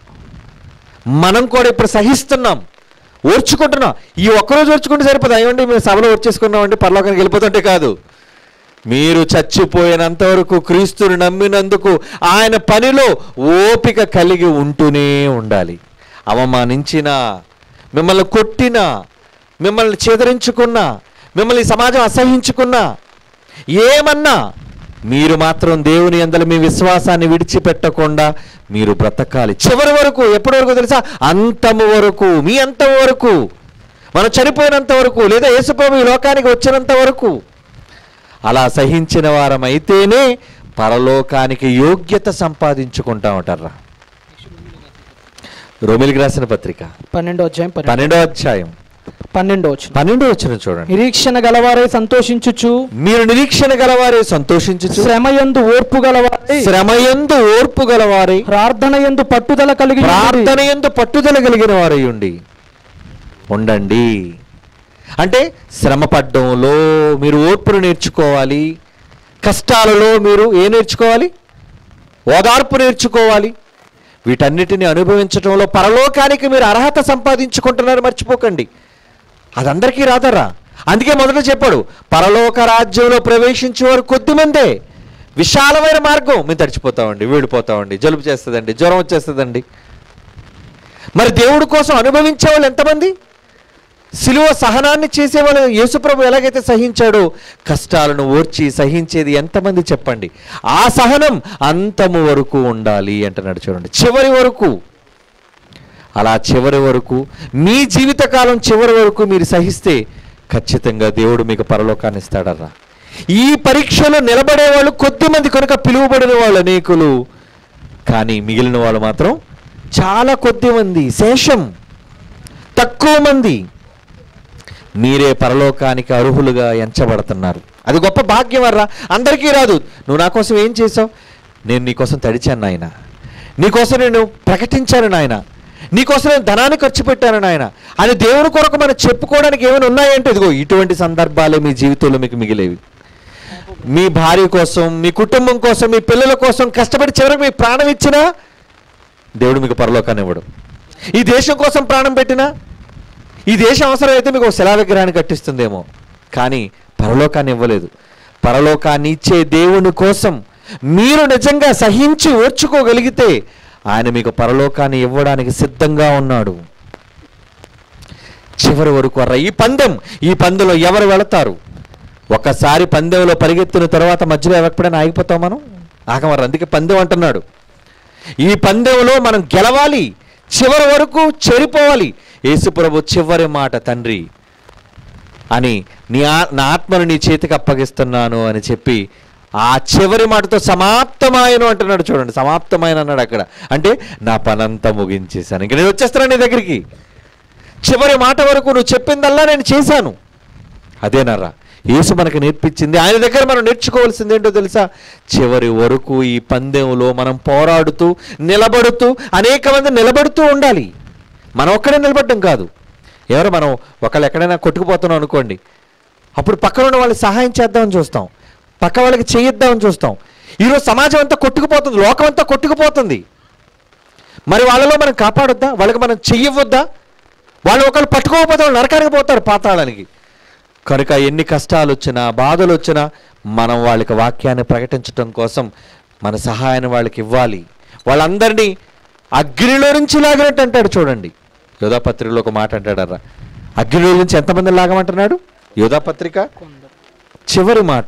మనం కూడా ఇప్పుడు సహిస్తున్నాం ఓర్చుకుంటున్నాం ఈ ఒక్కరోజు ఓర్చుకుంటే సరిపోదు అయ్యండి మేము సభలో ఓర్చేసుకున్నామండి పరలోకానికి వెళ్ళిపోతుంటే కాదు మీరు చచ్చిపోయినంత వరకు క్రీస్తుని నమ్మినందుకు ఆయన పనిలో ఓపిక కలిగి ఉంటూనే ఉండాలి అవమానించిన మిమ్మల్ని కొట్టినా మిమ్మల్ని చెదరించుకున్నా మిమ్మల్ని ఈ సమాజం అసహించుకున్నా ఏమన్నా మీరు మాత్రం దేవుని అందరి మీ విశ్వాసాన్ని విడిచిపెట్టకుండా మీరు బ్రతకాలి చివరి వరకు ఎప్పటి వరకు తెలుసా అంతము వరకు మీ అంతం వరకు మనం చనిపోయినంత వరకు లేదా యేసుప్రభు ఈ లోకానికి వచ్చినంత వరకు అలా సహించిన వారమైతేనే పరలోకానికి యోగ్యత సంపాదించుకుంటామటారా రోమిలికి రాసిన పత్రిక పన్నెండో అధ్యాయం పన్నెండు పన్నెండో అధ్యాయం పన్నెండో వచ్చిన పన్నెండో వచ్చిన చూడండి నిరీక్షణ గలవారై సంతోషించుచు మీరు నిరీక్షణ గలవారే సంతోషించు శ్రమయందు ఓర్పు గలవారై శ్రమయందు ఓర్పు గలవారే ప్రార్థన యందు పట్టుదల కలిగి ఉండుడి. ప్రార్థన ఎందు పట్టుదల కలిగిన వారై ఉండి ఉండండి అంటే శ్రమ పడ్డంలో మీరు ఓర్పును నేర్చుకోవాలి కష్టాలలో మీరు ఏ నేర్చుకోవాలి ఓదార్పు నేర్చుకోవాలి వీటన్నిటిని అనుభవించడంలో పరలోకానికి మీరు అర్హత సంపాదించుకుంటున్నారు మర్చిపోకండి అది అందరికీ రాదరా అందుకే మొదట చెప్పాడు పరలోక రాజ్యంలో ప్రవేశించే వారు కొద్దిమందే విశాలమైన మార్గం మేము తడిచిపోతామండి వీడిపోతామండి జలుబు చేస్తుందండి జ్వరం వచ్చేస్తుందండి మరి దేవుడి కోసం అనుభవించే వాళ్ళు ఎంతమంది సిలువ సహనాన్ని చేసేవాళ్ళు యేసుప్రభు ఎలాగైతే సహించాడో కష్టాలను ఓర్చి సహించేది ఎంతమంది చెప్పండి ఆ సహనం అంతము వరకు ఉండాలి అంటున్నాడు చూడండి చివరి వరకు అలా చివరి వరకు మీ జీవితకాలం చివరి వరకు మీరు సహిస్తే ఖచ్చితంగా దేవుడు మీకు పరలోకాన్ని ఇస్తాడరా ఈ పరీక్షలో నిలబడే వాళ్ళు కొద్దిమంది కనుక పిలువబడిన వాళ్ళు అనేకులు కానీ మిగిలిన వాళ్ళు మాత్రం చాలా కొద్ది మంది శేషం తక్కువ మంది మీరే పరలోకానికి అర్హులుగా ఎంచబడుతున్నారు అది గొప్ప భాగ్యం వర్రా అందరికీ రాదు నువ్వు నా కోసం ఏం చేసావు నేను నీకోసం తడిచాను నాయన నీకోసం నేను ప్రకటించాను నాయన నీకోసం నేను ధనాన్ని ఖర్చు పెట్టాను నాయన అని దేవుని కొరకు మనం చెప్పుకోవడానికి ఏమైనా ఉన్నాయంటే ఇదిగో ఇటువంటి సందర్భాలే మీ జీవితంలో మీకు మిగిలేవి మీ భార్య కోసం మీ కుటుంబం కోసం మీ పిల్లల కోసం కష్టపడి చివరికి మీ ప్రాణం ఇచ్చినా దేవుడు మీకు పరలోకాన్ని ఇవ్వడు ఈ దేశం కోసం ప్రాణం పెట్టినా ఈ దేశం అవసరమైతే మీకు ఒక శిలా విగ్రహాన్ని కట్టిస్తుందేమో కానీ పరలోకాన్ని ఇవ్వలేదు పరలోకాన్ని ఇచ్చే దేవుని కోసం మీరు నిజంగా సహించి ఓర్చుకోగలిగితే ఆయన మీకు పరలోకాన్ని ఇవ్వడానికి సిద్ధంగా ఉన్నాడు చివరి వరకు అర్ర ఈ పందెం ఈ పందెంలో ఎవరు వెళతారు ఒకసారి పందెంలో పరిగెత్తిన తర్వాత మధ్యలో ఎక్కడైనా ఆగిపోతాం మనం ఆగమర్ర అందుకే పందెం అంటున్నాడు ఈ పందెంలో మనం గెలవాలి చివరి వరకు చెరిపోవాలి యేసుప్రభు చివరి మాట తండ్రి అని నీ ఆ- నా ఆత్మను నీ చేతికి అప్పగిస్తున్నాను అని చెప్పి ఆ చివరి మాటతో సమాప్తమాయను అంటున్నాడు చూడండి సమాప్తమైన అన్నాడు అక్కడ అంటే నా పనంతా ముగించేశాను ఇంక నేను వచ్చేస్తాను నీ దగ్గరికి చివరి మాట వరకు నువ్వు చెప్పిందల్లా నేను చేశాను అదేనరా యేసు మనకు నేర్పించింది ఆయన దగ్గర మనం నేర్చుకోవాల్సింది ఏంటో తెలుసా చివరి వరకు ఈ పందెంలో మనం పోరాడుతూ నిలబడుతూ అనేక మంది నిలబడుతూ ఉండాలి మనం ఒక్కడే నిలబడడం కాదు ఎవరు మనం ఒకళ్ళు ఎక్కడైనా కొట్టుకుపోతున్నాం అనుకోండి అప్పుడు పక్కన ఉన్న వాళ్ళకి సహాయం చేద్దామని చూస్తాం పక్క వాళ్ళకి చేయొద్దామని చూస్తాం ఈరోజు సమాజం అంతా కొట్టుకుపోతుంది లోకం అంతా కొట్టుకుపోతుంది మరి వాళ్ళలో మనం కాపాడొద్దా వాళ్ళకి మనం చెయ్యవద్దా వాళ్ళు ఒకళ్ళు పట్టుకోకపోతే వాళ్ళు నరకానికి పోతారు పాతాళానికి కనుక ఎన్ని కష్టాలు వచ్చినా బాధలు వచ్చినా మనం వాళ్ళకి వాక్యాన్ని ప్రకటించడం కోసం మన సహాయాన్ని వాళ్ళకి ఇవ్వాలి వాళ్ళందరినీ అగ్నిలో నుంచి లాగినట్టు అంటాడు చూడండి యోధాపత్రికలో ఒక మాట అంటాడర్రా అగ్నిలో నుంచి ఎంతమంది లాగమంటున్నాడు యోధాపత్రిక చివరి మాట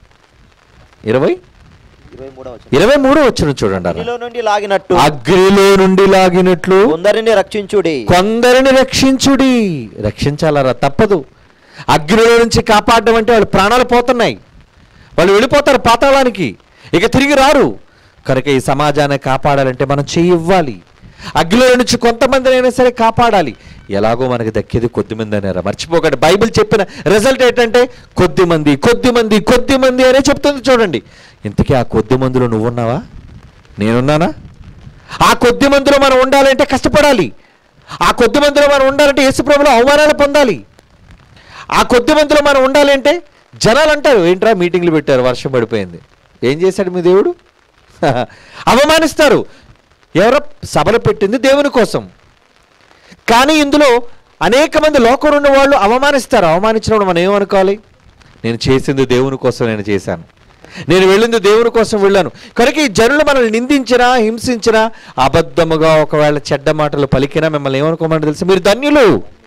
ఇరవై ఇరవై మూడవ వచనం. ఇరవై మూడో వచ్చిన చూడండి అర్రా. అగ్నిలో నుండి లాగినట్టు అగ్నిలో నుండి లాగినట్లు కొందరిని రక్షించుడి కొందరిని రక్షించుడి రక్షించాలరా తప్పదు అగ్నిలో నుంచి కాపాడడం అంటే వాళ్ళు ప్రాణాలు పోతున్నాయి వాళ్ళు వెళ్ళిపోతారు పాతాళానికి ఇక తిరిగి రారు కనుక ఈ సమాజాన్ని కాపాడాలంటే మనం చెయ్యి ఇవ్వాలి అగ్నిలో నుంచి కొంతమందిని అయినా సరే కాపాడాలి ఎలాగో మనకి దక్కేది కొద్ది మంది అనేరా మర్చిపోకండి బైబిల్ చెప్పిన రిజల్ట్ ఏంటంటే కొద్ది మంది కొద్ది మంది కొద్ది మంది అనే చెప్తుంది చూడండి ఇంతకీ ఆ కొద్ది మందిలో నువ్వున్నావా నేనున్నానా ఆ కొద్ది మందిలో మనం ఉండాలంటే కష్టపడాలి ఆ కొద్ది మందిలో మనం ఉండాలంటే యేసుప్రభులో అవమానాలు పొందాలి ఆ కొద్ది మందిలో మనం ఉండాలంటే జనాలు అంటారు ఏంట్రా మీటింగ్లు పెట్టారు వర్షం పడిపోయింది ఏం చేశాడు మీ దేవుడు అవమానిస్తారు ఎవరో సభలు పెట్టింది దేవుని కోసం కానీ ఇందులో అనేక మంది లోకం ఉన్న వాళ్ళు అవమానిస్తారు అవమానించినప్పుడు మనం ఏమనుకోవాలి నేను చేసింది దేవుని కోసం నేను చేశాను నేను వెళ్ళింది దేవుని కోసం వెళ్ళాను కనుక ఈ జనులు మనల్ని నిందించినా హింసించినా అబద్ధముగా ఒకవేళ చెడ్డ మాటలు పలికినా మిమ్మల్ని ఏమనుకోమని తెలుసు మీరు ధన్యులు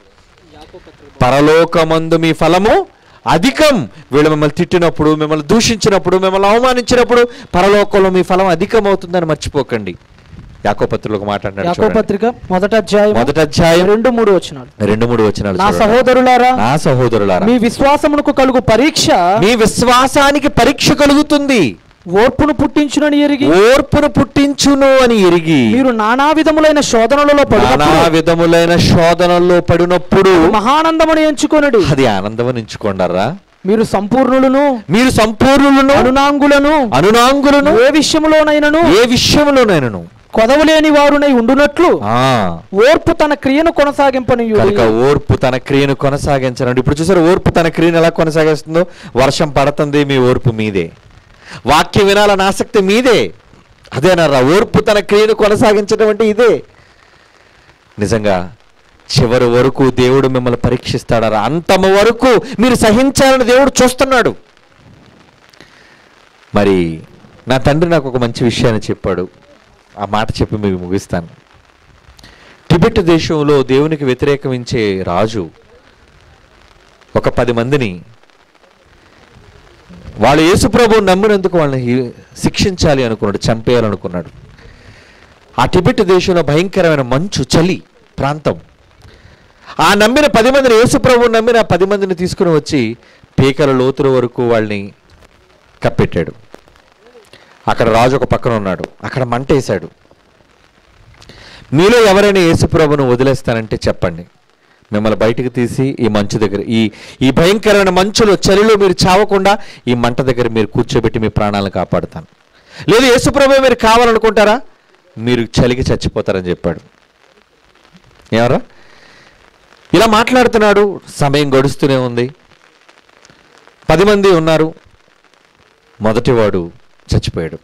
పరలోకమందు మీ ఫలము అధికం వీళ్ళు మిమ్మల్ని తిట్టినప్పుడు మిమ్మల్ని దూషించినప్పుడు మిమ్మల్ని అవమానించినప్పుడు పరలోకంలో మీ ఫలం అధికం అవుతుందని మర్చిపోకండి యాకో పత్రికలో మాట్లాడినాడు యాకో చూడండి. పత్రిక మొదటి అధ్యాయం మొదటి అధ్యాయం రెండు మూడు వచ్చినాడు రెండు మూడు వచ్చినాలు నా చూడండి. సహోదరులారా నా సహోదరులారా మీ విశ్వాసమునకు కలుగు పరీక్ష మీ విశ్వాసానికి పరీక్ష కలుగుతుంది ఓర్పును పుట్టించునని ఎరిగి ఓర్పును పుట్టించును అని ఎరిగి మీరు నానా విధములైన శోధనలలో నానా పడినప్పుడు విధములైన శోధనల్లో పడినప్పుడు మహానందమును ఎంచుకొనుడి అది ఆనందం ఎంచుకోండరా మీరు సంపూర్ణులను మీరు సంపూర్ణులను అనునాంగులను అనునాంగులను ఏ విషయములోనైనను ఏ విషయంలోనైనను కొదవలేని వారునై ఉండునట్లు ఆ ఓర్పు తన క్రియను కొనసాగింపని కనుక ఓర్పు తన క్రియను కొనసాగించనండి ఇప్పుడు చూసారు ఓర్పు తన క్రియను ఎలా కొనసాగిస్తుందో వర్షం పడుతుంది మీ ఓర్పు మీదే వాక్యం వినాలని ఆసక్తి మీదే అదేనరా ఓర్పు తన క్రియను కొనసాగించడం అంటే ఇదే నిజంగా చివరి వరకు దేవుడు మిమ్మల్ని పరీక్షిస్తాడరా అంతము వరకు మీరు సహించాలని దేవుడు చూస్తున్నాడు మరి నా తండ్రి నాకు ఒక మంచి విషయాన్ని చెప్పాడు ఆ మాట చెప్పి మీకు ముగిస్తాను టిబెట్ దేశంలో దేవునికి వ్యతిరేకమించే రాజు ఒక పది మందిని వాళ్ళు యేసుప్రభువు నమ్మినందుకు వాళ్ళని హి- శిక్షించాలి అనుకున్నాడు చంపేయాలనుకున్నాడు ఆ టిబెట్ దేశంలో భయంకరమైన మంచు చలి ప్రాంతం ఆ నమ్మిన పది మందిని యేసుప్రభువు నమ్మిన ఆ పది మందిని తీసుకుని వచ్చి పీకల లోతుల వరకు వాళ్ళని కప్పెట్టాడు అక్కడ రాజు ఒక పక్కన ఉన్నాడు అక్కడ మంట వేశాడు మీలో ఎవరైనా యేసుప్రభును వదిలేస్తానంటే చెప్పండి మిమ్మల్ని బయటికి తీసి ఈ మంచు దగ్గర ఈ ఈ భయంకరమైన మంచులో చలిలో మీరు చావకుండా ఈ మంట దగ్గర మీరు కూర్చోబెట్టి మీ ప్రాణాలను కాపాడుతాను లేదు యేసుప్రభు మీరు కావాలనుకుంటారా మీరు చలికి చచ్చిపోతారని చెప్పాడు ఎవరా ఇలా మాట్లాడుతున్నాడు సమయం గడుస్తూనే ఉంది పది మంది ఉన్నారు మొదటివాడు చచ్చిపోయాడు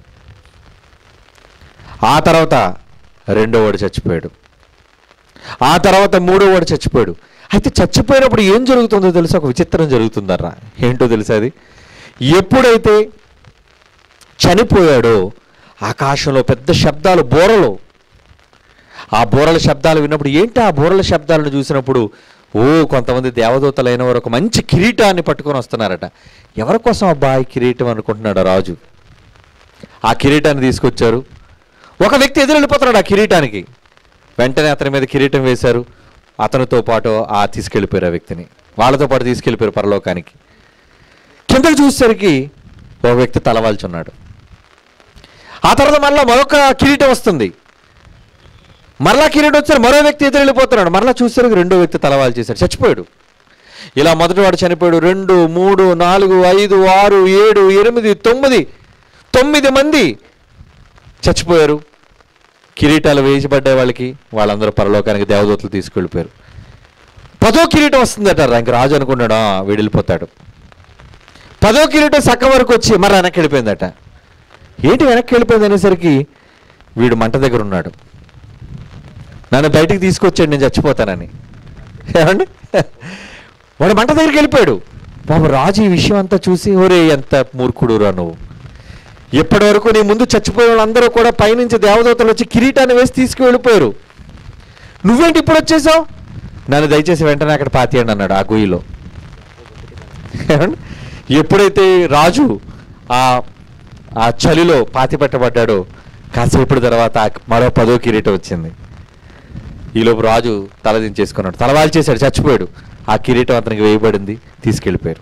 ఆ తర్వాత రెండో వాడు చచ్చిపోయాడు ఆ తర్వాత మూడో వాడు చచ్చిపోయాడు అయితే చచ్చిపోయినప్పుడు ఏం జరుగుతుందో తెలుసా ఒక విచిత్రం జరుగుతుందర్రా ఏంటో తెలుసా అది ఎప్పుడైతే చనిపోయాడో ఆకాశంలో పెద్ద శబ్దాలు బోరలు ఆ బోరల శబ్దాలు విన్నప్పుడు ఏంటి ఆ బోరల శబ్దాలను చూసినప్పుడు ఓ కొంతమంది దేవదూతలైన వారు ఒక మంచి కిరీటాన్ని పట్టుకొని వస్తున్నారట ఎవరి కోసం అబ్బా ఈ కిరీటం అనుకుంటున్నాడు ఆ రాజు ఆ కిరీటాన్ని తీసుకొచ్చారు ఒక వ్యక్తి ఎదురు వెళ్ళిపోతున్నాడు ఆ కిరీటానికి వెంటనే అతని మీద కిరీటం వేశారు అతనితో పాటు ఆ తీసుకెళ్ళిపోయారు ఆ వ్యక్తిని వాళ్ళతో పాటు తీసుకెళ్ళిపోయారు పరలోకానికి కిందకి చూసేసరికి ఒక వ్యక్తి తలవాల్చున్నాడు ఆ తర్వాత మళ్ళీ మరొక కిరీటం వస్తుంది మరలా కిరీటం వచ్చారు మరో వ్యక్తి ఎదురు వెళ్ళిపోతున్నాడు మరలా చూసేసరికి రెండో వ్యక్తి తలవాలు చేశాడు చచ్చిపోయాడు ఇలా మొదటి వాడు చనిపోయాడు రెండు మూడు నాలుగు ఐదు ఆరు ఏడు ఎనిమిది తొమ్మిది తొమ్మిది మంది చచ్చిపోయారు కిరీటాలు వేయబడ్డాయి వాళ్ళకి వాళ్ళందరూ పరలోకానికి దేవదూతలు తీసుకెళ్ళిపోయారు పదో కిరీటం వస్తుందట ఇంక రాజు అనుకున్నాడు "ఆ, వీడు వెళ్ళిపోతాడు పదో కిరీటం సక్క వరకు వచ్చి మరి వెనక్కి వెళ్ళిపోయిందట ఏంటి వెనక్కి వెళ్ళిపోయింది అనేసరికి వీడు మంట దగ్గర ఉన్నాడు నన్ను బయటికి తీసుకొచ్చాడు నేను చచ్చిపోతానని ఏమండి వాడు మంట దగ్గరికి వెళ్ళిపోయాడు బాబు రాజు ఈ విషయం అంతా చూసి ఒరే ఎంత మూర్ఖుడు రా నువ్వు ఇప్పటి వరకు నీ ముందు చచ్చిపోయే వాళ్ళందరూ కూడా పైనుంచి దేవదూతలు వచ్చి కిరీటాన్ని వేసి తీసుకువెళ్ళిపోయారు నువ్వేంటి ఇప్పుడు వచ్చేసావు నన్ను దయచేసి వెంటనే అక్కడ పాతేయండి అన్నాడు ఆ గుయ్యిలో ఏమండి? ఎప్పుడైతే రాజు ఆ ఆ చలిలో పాతి పెట్టబడ్డాడో కాసేపటి తర్వాత ఆ మరో పదో కిరీటం వచ్చింది ఈలోపు రాజు తలదించేసుకున్నాడు తలవాలు చేశాడు చచ్చిపోయాడు ఆ కిరీటం అతనికి వేయబడింది తీసుకెళ్ళిపోయారు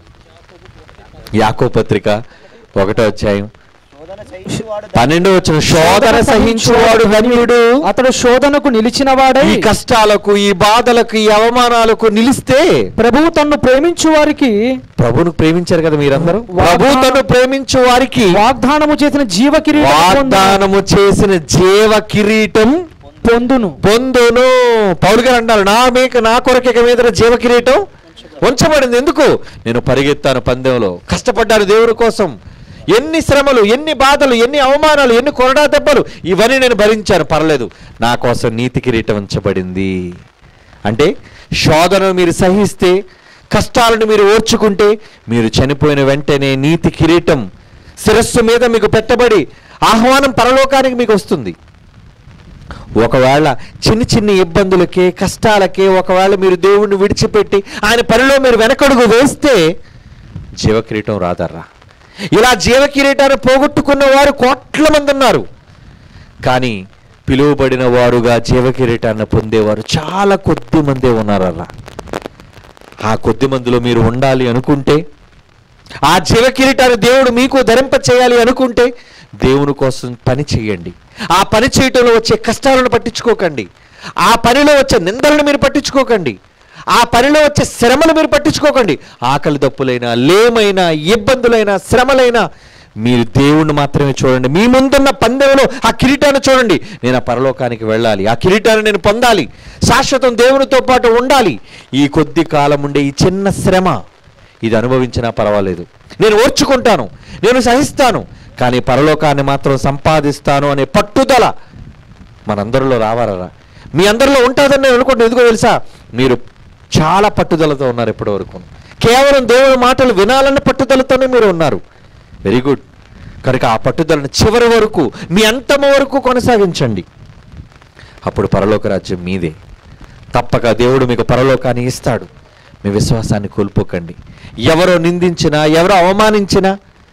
యాకో పత్రిక ఒకటో అధ్యాయం శోధన సహించువాడు పన్నెండో వచ్చిన శోధన సహించువాడు ధన్యుడు అతడు శోధనకు నిలిచిన వాడై ఈ కష్టాలకు ఈ బాధలకు ఈ అవమానాలకు నిలిస్తే ప్రభువు తన్ను ప్రేమించు వారికి ప్రభువును ప్రేమించారు కదా మీరందరూ వాగ్దానం- ప్రభు తను ప్రేమించు వారికి వాగ్దానము చేసిన జీవ కిరీటం వాగ్దానము చేసిన జీవ కిరీటం పొందును పొందును పౌలు గారు అన్నారు నా మేక నా కొరకు ఇక మీద జీవ కిరీటం ఉంచబడింది ఎందుకు నేను పరిగెత్తాను పందెంలో కష్టపడ్డాను దేవుడి కోసం ఎన్ని శ్రమలు ఎన్ని బాధలు ఎన్ని అవమానాలు ఎన్ని కొరడా దెబ్బలు ఇవన్నీ నేను భరించాను పర్లేదు నా కోసం నీతి కిరీటం ఉంచబడింది అంటే శోధనను మీరు సహిస్తే కష్టాలను మీరు ఓర్చుకుంటే మీరు చనిపోయిన వెంటనే నీతి కిరీటం శిరస్సు మీద మీకు పెట్టబడి ఆహ్వానం పరలోకానికి మీకు వస్తుంది ఒకవేళ చిన్న చిన్న ఇబ్బందులకే కష్టాలకే ఒకవేళ మీరు దేవుణ్ణి విడిచిపెట్టి ఆయన పనిలో మీరు వెనకడుగు వేస్తే జీవకిరీటం రాదర్రా ఇలా జీవకిరీటాన్ని పోగొట్టుకున్న వారు కోట్ల మంది ఉన్నారు కానీ పిలువబడిన వారుగా జీవకిరీటాన్ని పొందేవారు చాలా కొద్ది మందే ఉన్నారల్లా ఆ కొద్ది మందిలో మీరు ఉండాలి అనుకుంటే ఆ జీవ కిరీటాన్ని దేవుడు మీకు ధరింప చేయాలి అనుకుంటే దేవుని కోసం పని చేయండి ఆ పని చేయటంలో వచ్చే కష్టాలను పట్టించుకోకండి ఆ పనిలో వచ్చే నిందలను మీరు పట్టించుకోకండి ఆ పనిలో వచ్చే శ్రమలు మీరు పట్టించుకోకండి ఆకలి దప్పులైనా లేమైనా ఇబ్బందులైనా శ్రమలైనా మీరు దేవుణ్ణి మాత్రమే చూడండి మీ ముందున్న పందెంలో ఆ కిరీటాన్ని చూడండి నేను ఆ పరలోకానికి వెళ్ళాలి ఆ కిరీటాన్ని నేను పొందాలి శాశ్వతం దేవునితో పాటు ఉండాలి ఈ కొద్ది కాలం ఉండే ఈ చిన్న శ్రమ ఇది అనుభవించినా పర్వాలేదు నేను ఓర్చుకుంటాను నేను సహిస్తాను కానీ పరలోకాన్ని మాత్రం సంపాదిస్తాను అనే పట్టుదల మనందరిలో రావాలరా మీ అందరిలో ఉంటుందని నేను అనుకుంటున్నాను ఎందుకో తెలుసా మీరు చాలా పట్టుదలతో ఉన్నారు ఇప్పటి వరకు కేవలం దేవుని మాటలు వినాలన్న పట్టుదలతోనే మీరు ఉన్నారు వెరీ గుడ్ కనుక ఆ పట్టుదలను చివరి వరకు మీ అంతము వరకు కొనసాగించండి అప్పుడు పరలోక రాజ్యం మీదే తప్పక దేవుడు మీకు పరలోకాన్ని ఇస్తాడు మీ విశ్వాసాన్ని కోల్పోకండి ఎవరో నిందించినా ఎవరో అవమానించినా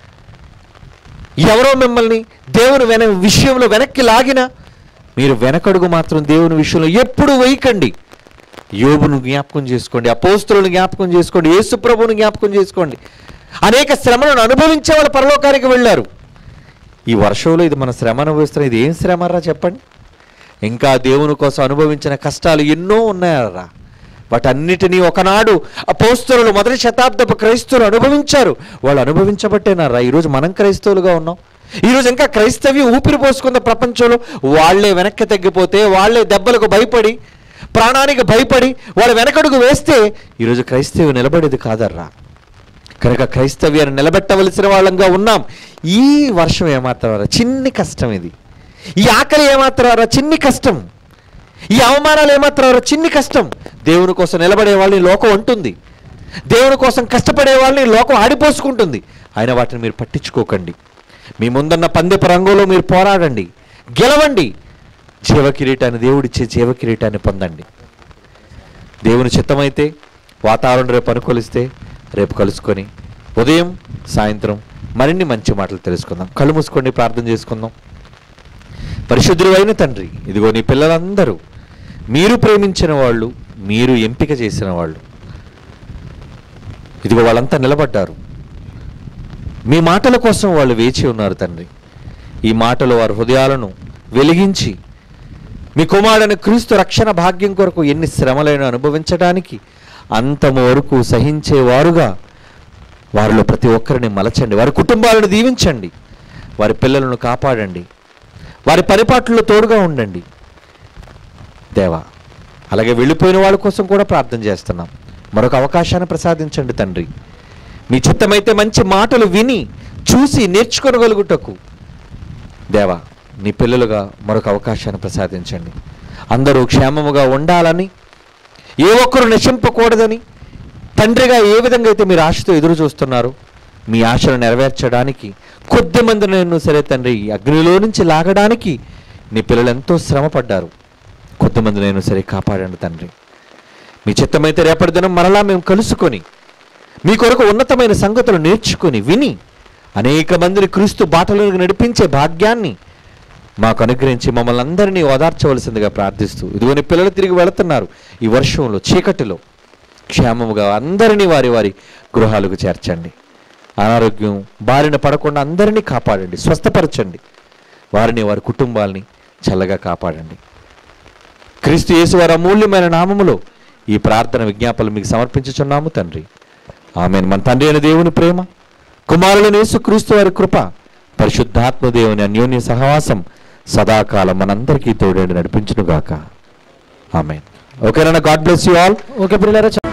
ఎవరో మిమ్మల్ని దేవుని వెన విషయంలో వెనక్కి లాగినా మీరు వెనకడుగు మాత్రం దేవుని విషయంలో ఎప్పుడు వేయకండి యోబును జ్ఞాపకం చేసుకోండి అపోస్తులను జ్ఞాపకం చేసుకోండి యేసు ప్రభువును జ్ఞాపకం చేసుకోండి అనేక శ్రమలను అనుభవించే వాళ్ళు పరలోకానికి వెళ్ళారు ఈ వర్షంలో ఇది మన శ్రమ అనుభవిస్తున్న ఇది ఏం శ్రమరా చెప్పండి ఇంకా దేవుని కోసం అనుభవించిన కష్టాలు ఎన్నో ఉన్నాయరా వాటన్నిటినీ ఒకనాడు అపోస్తులు మొదటి శతాబ్దపు క్రైస్తవులు అనుభవించారు వాళ్ళు అనుభవించబట్టేనారా ఈరోజు మనం క్రైస్తవులుగా ఉన్నాం ఈరోజు ఇంకా క్రైస్తవ్యం ఊపిరి పోసుకున్న ప్రపంచంలో వాళ్ళే వెనక్కి తగ్గిపోతే వాళ్ళే దెబ్బలకు భయపడి ప్రాణానికి భయపడి వాళ్ళు వెనకడుగు వేస్తే ఈరోజు క్రైస్తవ్యం నిలబడేది కాదర్రా కనుక క్రైస్తవ్యాన్ని నిలబెట్టవలసిన వాళ్ళంగా ఉన్నాం ఈ వర్షం ఏమాత్రం చిన్ని కష్టం ఇది ఈ ఆకలి ఏమాత్రం చిన్ని కష్టం ఈ అవమానాలు ఏమాత్రం చిన్ని కష్టం దేవుని కోసం నిలబడే వాళ్ళని లోకం అంటుంది దేవుని కోసం కష్టపడే వాళ్ళని లోకం ఆడిపోసుకుంటుంది ఆయన వాటిని మీరు పట్టించుకోకండి మీ ముందున్న పందెపు రంగులో మీరు పోరాడండి గెలవండి జీవ కిరీటాన్ని దేవుడిచ్చే జీవ కిరీటాన్ని పొందండి దేవుని చిత్తమైతే వాతావరణం రేపు అనుకూలిస్తే రేపు కలుసుకొని ఉదయం సాయంత్రం మరిన్ని మంచి మాటలు తెలుసుకుందాం కళ్ళు మూసుకోండి ప్రార్థన చేసుకుందాం పరిశుద్ధుడు అయిన తండ్రి ఇదిగో నీ పిల్లలందరూ మీరు ప్రేమించిన వాళ్ళు మీరు ఎంపిక చేసిన వాళ్ళు ఇదిగో వాళ్ళంతా నిలబడ్డారు మీ మాటల కోసం వాళ్ళు వేచి ఉన్నారు తండ్రి ఈ మాటలు వారి హృదయాలను వెలిగించి మీ కుమారుడైన క్రీస్తు రక్షణ భాగ్యం కొరకు ఎన్ని శ్రమలైన అనుభవించడానికి అంతము వరకు సహించేవారుగా వారిలో ప్రతి ఒక్కరిని మలచండి వారి కుటుంబాలను దీవించండి వారి పిల్లలను కాపాడండి వారి పరిపాట్లలో తోడుగా ఉండండి దేవా అలాగే వెళ్ళిపోయిన వాళ్ళ కోసం కూడా ప్రార్థన చేస్తున్నాం మరొక అవకాశాన్ని ప్రసాదించండి తండ్రి మీ చిత్తమైతే మంచి మాటలు విని చూసి నేర్చుకోగలుగుటకు దేవా నీ పిల్లలుగా మరొక అవకాశాన్ని ప్రసాదించండి అందరూ క్షేమముగా ఉండాలని ఏ ఒక్కరు నశింపకూడదని తండ్రిగా ఏ విధంగా అయితే మీరు ఆశతో ఎదురు చూస్తున్నారు మీ ఆశను నెరవేర్చడానికి కొద్ది మంది నేను సరే తండ్రి ఈ అగ్నిలో నుంచి లాగడానికి నీ పిల్లలు ఎంతో శ్రమ పడ్డారు కొద్దిమంది నేను సరే కాపాడండి తండ్రి మీ చిత్తమైతే రేపటి దినం మరలా మేము కలుసుకొని మీ కొరకు ఉన్నతమైన సంగతులు నేర్చుకొని విని అనేక మందిని క్రీస్తు బాటలోకి నడిపించే భాగ్యాన్ని మాకు అనుగ్రహించి మమ్మల్ని అందరినీ ఓదార్చవలసిందిగా ప్రార్థిస్తూ ఇదిగోని పిల్లలు తిరిగి వెళుతున్నారు ఈ వర్షంలో చీకటిలో క్షేమముగా అందరినీ వారి వారి గృహాలకు చేర్చండి అనారోగ్యం బారిన పడకుండా అందరినీ కాపాడండి స్వస్థపరచండి వారిని వారి కుటుంబాల్ని చల్లగా కాపాడండి క్రీస్తు యేసు వారి అమూల్యమైన నామములో ఈ ప్రార్థన విజ్ఞాపనలు మీకు సమర్పించుచున్నాము తండ్రి ఆమె మన తండ్రి అయిన దేవుని ప్రేమ కుమారులను యేసు క్రీస్తు వారి కృప పరిశుద్ధాత్మ దేవుని అన్యోన్య సహవాసం సదాకాలం మనందరికీ తోడేడు నడిపించునుగాక ఆమె ఓకేనా God bless you all okay పిల్లరా